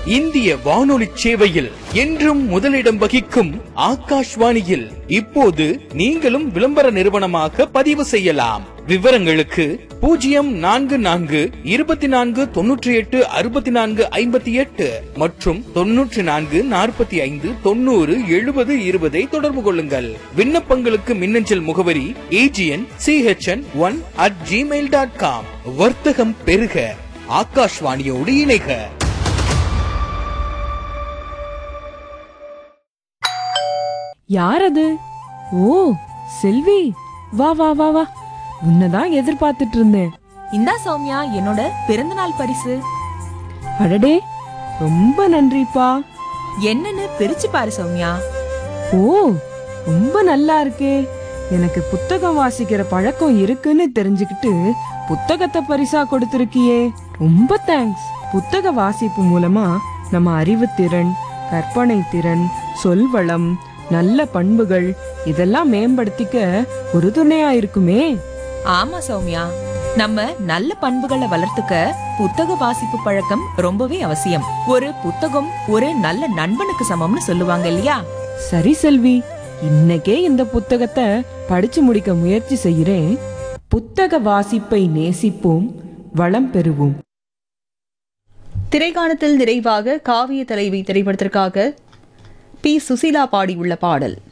இந்திய வானொலி சேவையில் என்றும் முதலிடம் வகிக்கும் ஆகாஷ்வாணியில் இப்போது நீங்களும் விளம்பர நிறுவனமாக பதிவு செய்யலாம் விவரங்களுக்கு பூஜ்ஜியம் நான்கு நான்கு இருபத்தி நான்கு தொன்னூற்றி எட்டு அறுபத்தி நான்கு ஐம்பத்தி எட்டு மற்றும் தொன்னூற்றி நான்கு நாற்பத்தி ஐந்து தொண்ணூறு எழுபது இருபதை தொடர்பு கொள்ளுங்கள் விண்ணப்பங்களுக்கு மின்னஞ்சல் முகவரி AGN CHN one at Gmail dot com வர்த்தகம் பெருக ஆகாஷ்வாணியோடு இணைக யார் அது ஓ செல்வி வா வா வா வா உன்னதான் எதிர்பார்த்துட்டு இருந்தேன் இந்தா சௌமியா என்னோட பிறந்தநாள் பரிசு அடடே ரொம்ப நன்றிப்பா என்னன்னு பிரிச்சு பாரு சௌமியா ஓ ரொம்ப நல்லா இருக்கே எனக்கு புத்தகம் வாசிக்கிற பழக்கம் இருக்குன்னு தெரிஞ்சுக்கிட்டு புத்தகத்தை பரிசா கொடுத்திருக்கியே ரொம்ப தேங்க்ஸ் புத்தக வாசிப்பு மூலமா நம்ம அறிவுத்திறன் கற்பனை திறன் சொல்வளம் நல்ல பண்புகள் இதெல்லாம் மேம்படுத்திக்க ஒரு துணையா இருக்குமே ஆமா சௌமியா நம்ம நல்ல பண்புகளை வளர்த்துக்க புத்தக வாசிப்பு பழக்கம் ரொம்பவே அவசியம் ஒரு புத்தகம் ஒரு நல்ல நண்பனுக்கு சமம்னு சொல்லுவாங்க இல்லையா சரி செல்வி இன்னைக்கே இந்த புத்தகத்தை படிச்சு முடிக்க முயற்சி செய்கிறேன் புத்தக வாசிப்பை நேசிப்போம் வளம் பெறுவோம் திரைக்காணத்தில் நிறைவாக காவிய தலைவி திரைப்படத்திற்காக பி சுசீலா பாடியுள்ள பாடல்